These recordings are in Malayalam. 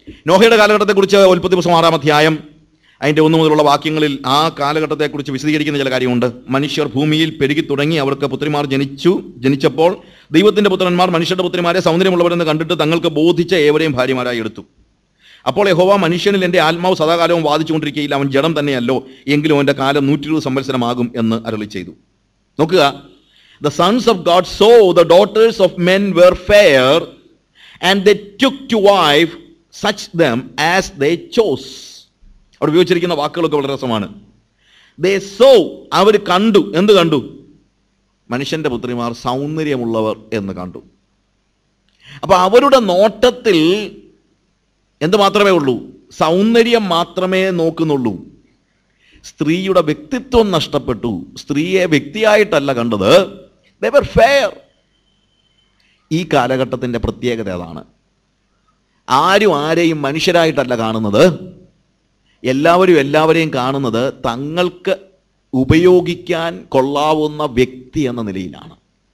നോഹയുടെ കാലഘട്ടത്തെക്കുറിച്ച് ഉൽപ്പത്തി പുസ്തകം ആറാം അധ്യായം അതിൻ്റെ ഒന്ന് മുതലുള്ള വാക്യങ്ങളിൽ ആ കാലഘട്ടത്തെക്കുറിച്ച് വിശദീകരിക്കുന്ന ചില കാര്യമുണ്ട് മനുഷ്യർ ഭൂമിയിൽ പെരുകി തുടങ്ങി അവർക്ക് പുത്രിമാർ ജനിച്ചു ജനിച്ചപ്പോൾ ദൈവത്തിന്റെ പുത്രന്മാർ മനുഷ്യരുടെ പുത്രിമാരെ സൗന്ദര്യമുള്ളവരെന്ന് കണ്ടിട്ട് തങ്ങൾക്ക് ബോധിച്ച ഏവരെയും ഭാര്യമാരായി എടുത്തു അപ്പോൾ യഹോവ മനുഷ്യനിൽ എൻ്റെ ആത്മാവ് സദാകാലവും വാദിച്ചുകൊണ്ടിരിക്കുകയില്ല അവൻ ജഡം തന്നെയല്ലോ എങ്കിലും അവൻ്റെ കാലം നൂറ്റി ഇരുപത് സംവത്സരമാകും എന്ന് അരളി ചെയ്തു നോക്കുക the sons of God so the daughters of men were fair and the took to wife such them as they chose അവിടെ ഉപയോഗിച്ചിരിക്കുന്ന വാക്കുകളൊക്കെ വളരെ രസമാണ് ദേ സോ അവർ കണ്ടു എന്ത് കണ്ടു മനുഷ്യന്റെ പുത്രിമാർ സൗന്ദര്യമുള്ളവർ എന്ന് കണ്ടു അപ്പൊ അവരുടെ നോട്ടത്തിൽ എന്ത് മാത്രമേ ഉള്ളൂ സൗന്ദര്യം മാത്രമേ നോക്കുന്നുള്ളൂ സ്ത്രീയുടെ വ്യക്തിത്വം നഷ്ടപ്പെട്ടു സ്ത്രീയെ വ്യക്തിയായിട്ടല്ല കണ്ടത് ദർ ഫെയർ ഈ കാലഘട്ടത്തിൻ്റെ പ്രത്യേകത അതാണ് ആരും ആരെയും മനുഷ്യരായിട്ടല്ല കാണുന്നത് എല്ലാവരും എല്ലാവരെയും കാണുന്നത് തങ്ങൾക്ക് ഉപയോഗിക്കാൻ കൊള്ളാവുന്ന വ്യക്തി എന്ന നിലയിലാണ്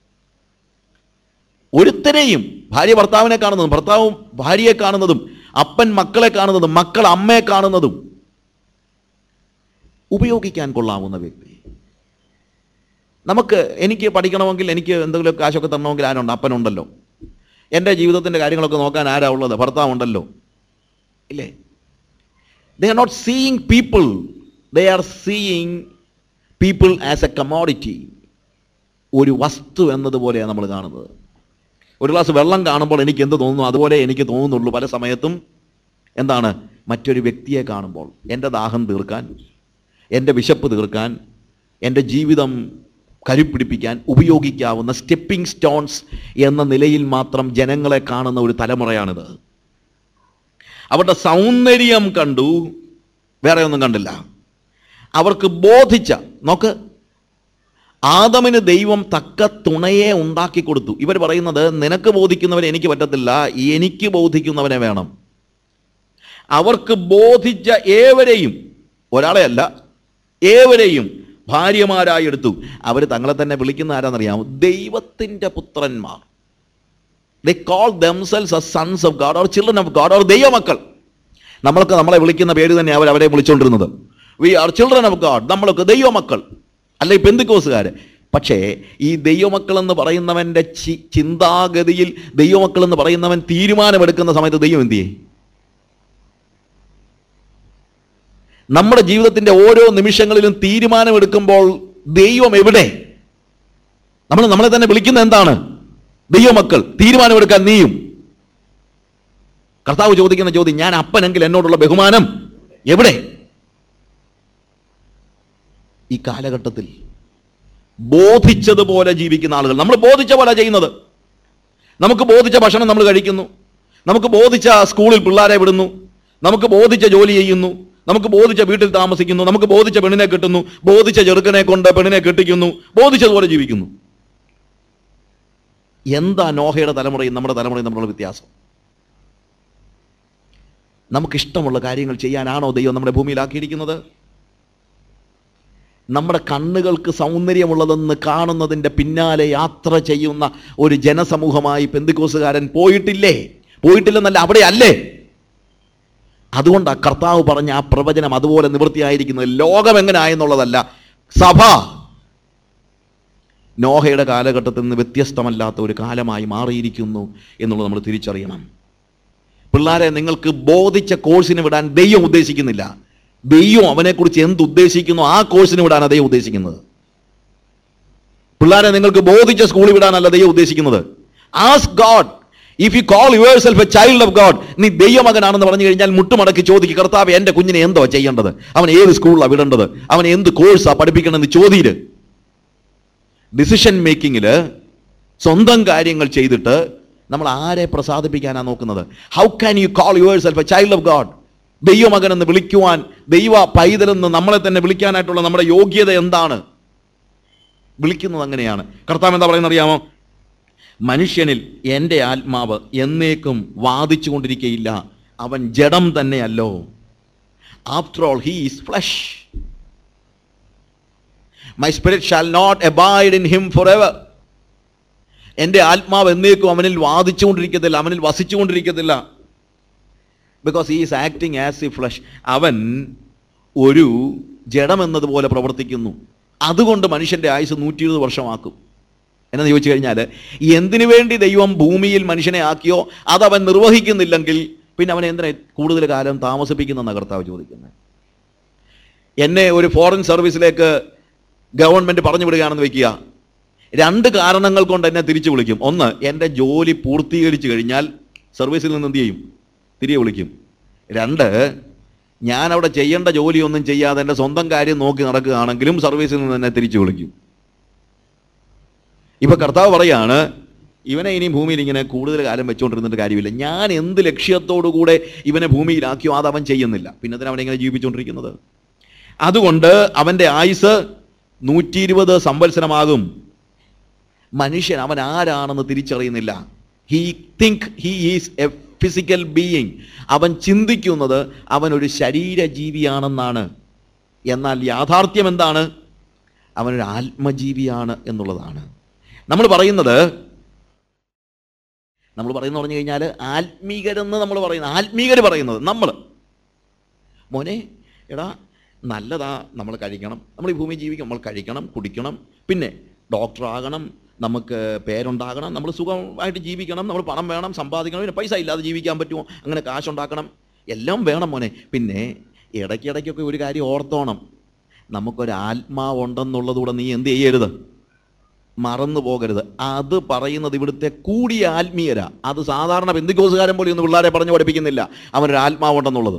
ഒരുത്തരെയും ഭാര്യ ഭർത്താവിനെ കാണുന്നതും ഭർത്താവും ഭാര്യയെ കാണുന്നതും അപ്പൻ മക്കളെ കാണുന്നതും മക്കൾ അമ്മയെ കാണുന്നതും ഉപയോഗിക്കാൻ കൊള്ളാവുന്ന വ്യക്തി നമുക്ക് എനിക്ക് പഠിക്കണമെങ്കിൽ എനിക്ക് എന്തെങ്കിലും കാശൊക്കെ തരണമെങ്കിൽ ആരുണ്ട് അപ്പനുണ്ടല്ലോ എൻ്റെ ജീവിതത്തിൻ്റെ കാര്യങ്ങളൊക്കെ നോക്കാൻ ആരാ ഉള്ളത് ഭർത്താവുണ്ടല്ലോ ഇല്ലേ they are not seeing people they are seeing people as a commodity ഒരു വസ്തു എന്നതുപോലെയാണ് നമ്മൾ കാണുന്നത് ഒരു ഗ്ലാസ് വെള്ളം കാണുമ്പോൾ എനിക്ക് എന്ത് തോന്നുന്നു അതുപോലെ എനിക്ക് തോന്നുന്നുള്ളൂ പല സമയത്തും എന്താണ് മറ്റൊരു വ്യക്തിയെ കാണുമ്പോൾ എൻ്റെ ദാഹം തീർക്കാൻ എൻ്റെ വിശപ്പ് തീർക്കാൻ എൻ്റെ ജീവിതം കരുപ്പിടിപ്പിക്കാൻ ഉപയോഗിക്കാവുന്ന സ്റ്റെപ്പിംഗ് സ്റ്റോൺസ് എന്ന നിലയിൽ മാത്രം ജനങ്ങളെ കാണുന്ന ഒരു തലമുറയാണിത് അവരുടെ സൗന്ദര്യം കണ്ടു വേറെ ഒന്നും കണ്ടില്ല അവർക്ക് ബോധിച്ച നോക്ക് ആദമിന് ദൈവം തക്ക തുണയെ ഉണ്ടാക്കി കൊടുത്തു ഇവർ പറയുന്നത് നിനക്ക് ബോധിക്കുന്നവനെ എനിക്ക് പറ്റത്തില്ല എനിക്ക് ബോധിക്കുന്നവനെ വേണം അവർക്ക് ബോധിച്ച ഏവരെയും ഒരാളെ അല്ല ഏവരെയും ഭാര്യമാരായി എടുത്തു അവർ തങ്ങളെ തന്നെ വിളിക്കുന്ന ആരാന്നറിയാമോ ദൈവത്തിൻ്റെ പുത്രന്മാർ they call themselves a sons of God or children of God or ദൈവമക്കൾ നമ്മൾക്ക് നമ്മളെ വിളിക്കുന്ന പേര് തന്നെ അവർ അവരെ വിളിച്ചുകൊണ്ടിരുന്നത് we are children of God നമ്മളൊക്കെ ദൈവമക്കൾ അല്ല ഈ പെന്തിക്കോസുകാര് പക്ഷേ ഈ ദൈവമക്കൾ എന്ന് പറയുന്നവൻ്റെ ചി- ചിന്താഗതിയിൽ ദൈവമക്കൾ എന്ന് പറയുന്നവൻ തീരുമാനമെടുക്കുന്ന സമയത്ത് ദൈവം എന്ത് ചെയ്യും നമ്മുടെ ജീവിതത്തിന്റെ ഓരോ നിമിഷങ്ങളിലും തീരുമാനമെടുക്കുമ്പോൾ ദൈവം എവിടെ നമ്മൾ നമ്മളെ തന്നെ വിളിക്കുന്ന എന്താണ് ദൈവമക്കൾ തീരുമാനമെടുക്കാൻ നീയും കർത്താവ് ചോദിക്കുന്ന ചോദ്യം ഞാൻ അപ്പനെങ്കിൽ എന്നോടുള്ള ബഹുമാനം എവിടെ ഈ കാലഘട്ടത്തിൽ ബോധിച്ചതുപോലെ ജീവിക്കുന്ന ആളുകൾ നമ്മൾ ബോധിച്ച പോലെ ചെയ്യുന്നത് നമുക്ക് ബോധിച്ച ഭക്ഷണം നമ്മൾ കഴിക്കുന്നു നമുക്ക് ബോധിച്ച സ്കൂളിൽ പിള്ളേരെ വിടുന്നു നമുക്ക് ബോധിച്ച ജോലി ചെയ്യുന്നു നമുക്ക് ബോധിച്ച വീട്ടിൽ താമസിക്കുന്നു നമുക്ക് ബോധിച്ച പെണ്ണിനെ കിട്ടുന്നു ബോധിച്ച ചെറുക്കനെ കൊണ്ട് പെണ്ണിനെ കെട്ടിക്കുന്നു ബോധിച്ചതുപോലെ ജീവിക്കുന്നു എന്താ നോഹയുടെ തലമുറയും നമ്മുടെ തലമുറയും തമ്മിലുള്ള വ്യത്യാസം നമുക്കിഷ്ടമുള്ള കാര്യങ്ങൾ ചെയ്യാനാണോ ദൈവം നമ്മുടെ ഭൂമിയിലാക്കിയിരിക്കുന്നത് നമ്മുടെ കണ്ണുകൾക്ക് സൗന്ദര്യമുള്ളതെന്ന് കാണുന്നതിൻ്റെ പിന്നാലെ യാത്ര ചെയ്യുന്ന ഒരു ജനസമൂഹമായി പെന്തിക്കോസുകാരൻ പോയിട്ടില്ലേ പോയിട്ടില്ലെന്നല്ല അവിടെ അല്ലേ അതുകൊണ്ടാണ് കർത്താവ് പറഞ്ഞ ആ പ്രവചനം അതുപോലെ നിവൃത്തിയായിരിക്കുന്നത് ലോകം എങ്ങനെ ആയെന്നുള്ളതല്ല സഭ നോഹയുടെ കാലഘട്ടത്തിൽ നിന്ന് വ്യത്യസ്തമല്ലാത്ത ഒരു കാലമായി മാറിയിരിക്കുന്നു എന്നുള്ളത് നമ്മൾ തിരിച്ചറിയണം പിള്ളേരെ നിങ്ങൾക്ക് ബോധിച്ച കോഴ്സിന് വിടാൻ ദൈവം ഉദ്ദേശിക്കുന്നില്ല ദൈവം അവനെക്കുറിച്ച് എന്ത് ഉദ്ദേശിക്കുന്നു ആ കോഴ്സിന് വിടാനാണ് ദൈവം ഉദ്ദേശിക്കുന്നത് പിള്ളേരെ നിങ്ങൾക്ക് ബോധിച്ച സ്കൂളിൽ വിടാനല്ല ദൈവം ഉദ്ദേശിക്കുന്നത് as God if you call yourself a child of God നീ ദൈവമകനാണെന്ന് പറഞ്ഞു കഴിഞ്ഞാൽ മുട്ടുമടക്കി ചോദിക്കും കർത്താവ് എൻ്റെ കുഞ്ഞിനെ എന്തോ ചെയ്യേണ്ടത് അവൻ ഏത് സ്കൂളിലാണ് വിടേണ്ടത് അവൻ എന്ത് കോഴ്സാണ് പഠിപ്പിക്കണമെന്ന് ചോദ്യര് ഡിസിഷൻ മേക്കിങ്ങിൽ സ്വന്തം കാര്യങ്ങൾ ചെയ്തിട്ട് നമ്മൾ ആരെ പ്രസാദിപ്പിക്കാനാണ് നോക്കുന്നത് how can you call yourself a child of God ദൈവമകൻ എന്ന് വിളിക്കുവാൻ ദൈവ പൈതലെന്ന് നമ്മളെ തന്നെ വിളിക്കാനായിട്ടുള്ള നമ്മുടെ യോഗ്യത എന്താണ് വിളിക്കുന്നത് അങ്ങനെയാണ് കർത്താവ് എന്താ പറയുന്നത് അറിയാമോ മനുഷ്യനിൽ എൻ്റെ ആത്മാവ് എന്നേക്കും വാദിച്ചു കൊണ്ടിരിക്കയില്ല അവൻ ജഡം തന്നെയല്ലോ after all he is flesh my spirit shall not abide in him for ever എൻ്റെ ആത്മാവ് എന്നേക്കും അവനിൽ വാദിച്ചുകൊണ്ടിരിക്കത്തില്ല അവനിൽ വസിച്ചുകൊണ്ടിരിക്കത്തില്ല because he is acting as a flesh അവൻ ഒരു ജഡമെന്നതുപോലെ പ്രവർത്തിക്കുന്നു അതുകൊണ്ട് മനുഷ്യൻ്റെ ആയുസ് നൂറ്റി ഇരുപത് വർഷമാക്കും എന്ന് ചോദിച്ചു കഴിഞ്ഞാൽ എന്തിനു വേണ്ടി ദൈവം ഭൂമിയിൽ മനുഷ്യനെ ആക്കിയോ അതവൻ നിർവഹിക്കുന്നില്ലെങ്കിൽ പിന്നെ അവനെ എന്തിനാ കൂടുതൽ കാലം താമസിപ്പിക്കുന്ന കർത്താവ് ചോദിക്കുന്നത് എന്നെ ഒരു ഫോറിൻ സർവീസിലേക്ക് ഗവൺമെൻറ് പറഞ്ഞു വിടുകയാണെന്ന് വെക്കുക രണ്ട് കാരണങ്ങൾ കൊണ്ട് എന്നെ തിരിച്ചു വിളിക്കും ഒന്ന് എൻ്റെ ജോലി പൂർത്തീകരിച്ചു കഴിഞ്ഞാൽ സർവീസിൽ നിന്ന് എന്ത് ചെയ്യും തിരികെ വിളിക്കും രണ്ട് ഞാൻ അവിടെ ചെയ്യേണ്ട ജോലിയൊന്നും ചെയ്യാതെ എൻ്റെ സ്വന്തം കാര്യം നോക്കി നടക്കുകയാണെങ്കിലും സർവീസിൽ നിന്ന് എന്നെ തിരിച്ചു വിളിക്കും ഇപ്പൊ കർത്താവ് പറയാണ് ഇവനെ ഇനി ഭൂമിയിൽ ഇങ്ങനെ കൂടുതൽ കാലം വെച്ചുകൊണ്ടിരുന്നിട്ട് കാര്യമില്ല ഞാൻ എന്ത് ലക്ഷ്യത്തോടു കൂടെ ഇവനെ ഭൂമിയിലാക്കിയോ അത് അവൻ ചെയ്യുന്നില്ല പിന്നെ അതിന് അവനെ ഇങ്ങനെ ജീവിപ്പിച്ചുകൊണ്ടിരിക്കുന്നത് അതുകൊണ്ട് അവൻ്റെ ആയുസ് നൂറ്റി ഇരുപത് സംവത്സരമാകും മനുഷ്യൻ അവൻ ആരാണെന്ന് തിരിച്ചറിയുന്നില്ല he think he is a physical being അവൻ ചിന്തിക്കുന്നത് അവൻ ഒരു ശരീരജീവിയാണെന്നാണ് എന്നാൽ യാഥാർത്ഥ്യം എന്താണ് അവനൊരു ആത്മജീവിയാണ് എന്നുള്ളതാണ് നമ്മൾ പറയുന്നത് നമ്മൾ പറയുന്നത് പറഞ്ഞു കഴിഞ്ഞാൽ ആത്മീകരെന്ന് നമ്മൾ പറയുന്നത് ആത്മീകർ പറയുന്നത് നമ്മൾ മോനെ എടാ നല്ലതാ നമ്മൾ കഴിക്കണം നമ്മൾ ഈ ഭൂമി ജീവിക്കണം നമ്മൾ കഴിക്കണം കുടിക്കണം പിന്നെ ഡോക്ടറാകണം നമുക്ക് പേരുണ്ടാകണം നമ്മൾ സുഖമായിട്ട് ജീവിക്കണം നമ്മൾ പണം വേണം സമ്പാദിക്കണം പിന്നെ പൈസ ഇല്ലാതെ ജീവിക്കാൻ പറ്റുമോ അങ്ങനെ കാശുണ്ടാക്കണം എല്ലാം വേണം മോനെ പിന്നെ ഇടയ്ക്കിടയ്ക്കൊക്കെ ഒരു കാര്യം ഓർത്തോണം നമുക്കൊരു ആത്മാവുണ്ടെന്നുള്ളതുകൂടെ നീ എന്ത് ചെയ്യരുത് മറന്നു പോകരുത് അത് പറയുന്നത് ഇവിടുത്തെ കൂടിയ ആത്മീയരാ അത് സാധാരണ ബന്ധുക്കോസുകാരൻ പോലും ഒന്നും പിള്ളേരെ പറഞ്ഞു പഠിപ്പിക്കുന്നില്ല അവനൊരു ആത്മാവുണ്ടെന്നുള്ളത്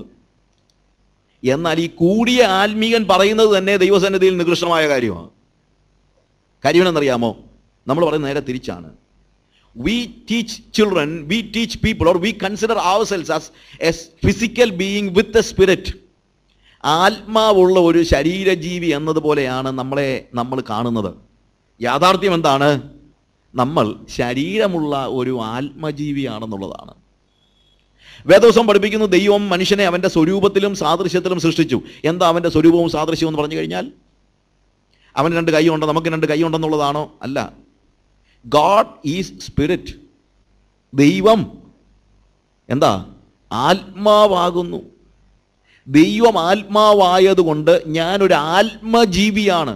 എന്നാൽ ഈ കൂടിയ ആത്മീകൻ പറയുന്നത് തന്നെ ദൈവസന്നിധിയിൽ നികൃഷ്ടമായ കാര്യമാണ് കാര്യമെന്നറിയാമോ നമ്മൾ പറയുന്നത് നേരെ തിരിച്ചാണ് we teach children we teach people or we consider ourselves as as physical being with a spirit ആത്മാവുള്ള ഒരു ശരീരജീവി എന്നതുപോലെയാണ് നമ്മളെ നമ്മൾ കാണുന്നത് യാഥാർത്ഥ്യം എന്താണ് നമ്മൾ ശരീരമുള്ള ഒരു ആത്മജീവിയാണെന്നുള്ളതാണ് വേദവസം പഠിപ്പിക്കുന്നു ദൈവം മനുഷ്യനെ അവൻ്റെ സ്വരൂപത്തിലും സാദൃശ്യത്തിലും സൃഷ്ടിച്ചു എന്താ അവൻ്റെ സ്വരൂപവും സാദൃശ്യവും എന്ന് പറഞ്ഞു കഴിഞ്ഞാൽ അവന് രണ്ട് കൈയുണ്ട് നമുക്ക് രണ്ട് കൈയുണ്ടെന്നുള്ളതാണോ അല്ല ഗോഡ് ഈസ് സ്പിരിറ്റ് ദൈവം എന്താ ആത്മാവാകുന്നു ദൈവം ആത്മാവായതുകൊണ്ട് ഞാനൊരു ആത്മജീവിയാണ്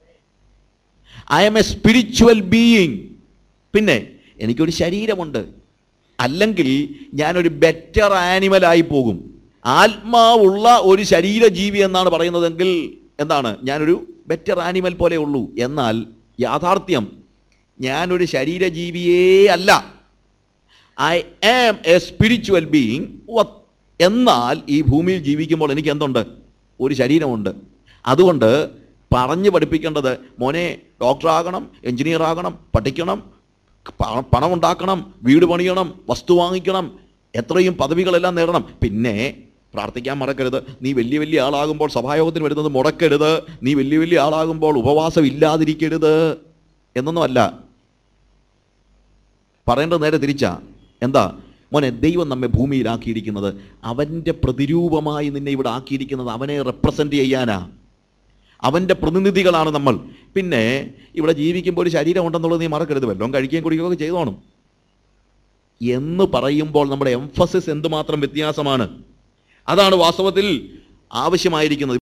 I am a spiritual being പിന്നെ എനിക്കൊരു ശരീരമുണ്ട് അല്ലെങ്കിൽ ഞാനൊരു ബെറ്റർ ആനിമലായി പോകും ആത്മാവുള്ള ഒരു ശരീരജീവി എന്നാണ് പറയുന്നതെങ്കിൽ എന്താണ് ഞാനൊരു ബെറ്റർ ആനിമൽ പോലെ ഉള്ളൂ എന്നാൽ യാഥാർത്ഥ്യം ഞാനൊരു ശരീരജീവിയേ അല്ല I am a spiritual being എന്നാൽ ഈ ഭൂമിയിൽ ജീവിക്കുമ്പോൾ എനിക്ക് എന്തുണ്ട് ഒരു ശരീരമുണ്ട് അതുകൊണ്ട് പറഞ്ഞു പഠിപ്പിക്കേണ്ടത് മോനെ ഡോക്ടറാകണം എഞ്ചിനീയർ ആകണം പഠിക്കണം പ- പണം ഉണ്ടാക്കണം വീട് പണിയണം വസ്തു വാങ്ങിക്കണം എത്രയും പദവികളെല്ലാം നേടണം പിന്നെ പ്രാർത്ഥിക്കാൻ മറക്കരുത് നീ വലിയ വലിയ ആളാകുമ്പോൾ സഭായോഗത്തിന് വരുന്നത് മുടക്കരുത് നീ വലിയ വലിയ ആളാകുമ്പോൾ ഉപവാസം ഇല്ലാതിരിക്കരുത് എന്നൊന്നുമല്ല പറയേണ്ടത് നേരെ തിരിച്ചാ എന്താ മോനെ ദൈവം നമ്മെ ഭൂമിയിലാക്കിയിരിക്കുന്നത് അവൻ്റെ പ്രതിരൂപമായി നിന്നെ ഇവിടെ ആക്കിയിരിക്കുന്നത് അവനെ റെപ്രസെൻ്റ് ചെയ്യാനാ അവൻ്റെ പ്രതിനിധികളാണ് നമ്മൾ പിന്നെ ഇവിടെ ജീവിക്കുമ്പോൾ ഒരു ശരീരം ഉണ്ടെന്നുള്ളത് നീ മറക്കരുത് വല്ലതും കഴിക്കുകയും കുടിക്കുകയൊക്കെ ചെയ്തോണം എന്ന് പറയുമ്പോൾ നമ്മുടെ എംഫസിസ് എന്തുമാത്രം വ്യത്യാസമാണ് അതാണ് വാസ്തവത്തിൽ ആവശ്യമായിരിക്കുന്നത്